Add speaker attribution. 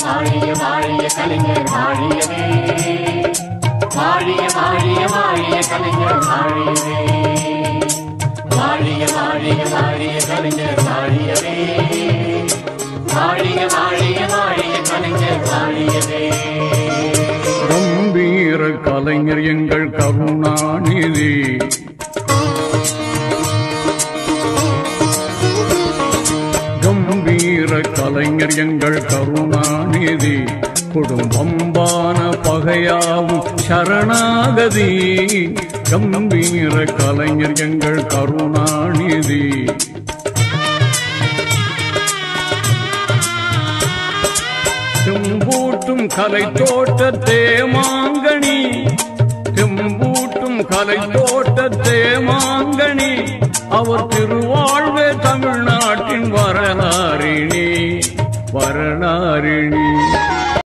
Speaker 1: வாழிய வாழிய கலைஞர் வாழியவே வாழிய வாழிய வாழிய கலைஞர் வாழியவே வாழிய வாழிய வாழிய கலைஞர் வாழியவே வாழிய வாழிய வாழிய கலைஞர் வாழியவே
Speaker 2: கம்பீர கலைஞர் எங்கள் கருணாநிதி கம்பீர கலைஞர் எங்கள் கருணாநிதி குடும்பம்பான பகையாவும் சரணாகதி கம்பீர கலைஞர் எங்கள் கருணாநிதி செம்பூட்டும் கலை தோட்ட தேமாங்கனி செம்பூட்டும் கலை தோட்ட தேமாங்கனி அவர் திருவாழ்வே தமிழ்நாட்டின் வரலாறினி வரலாறினி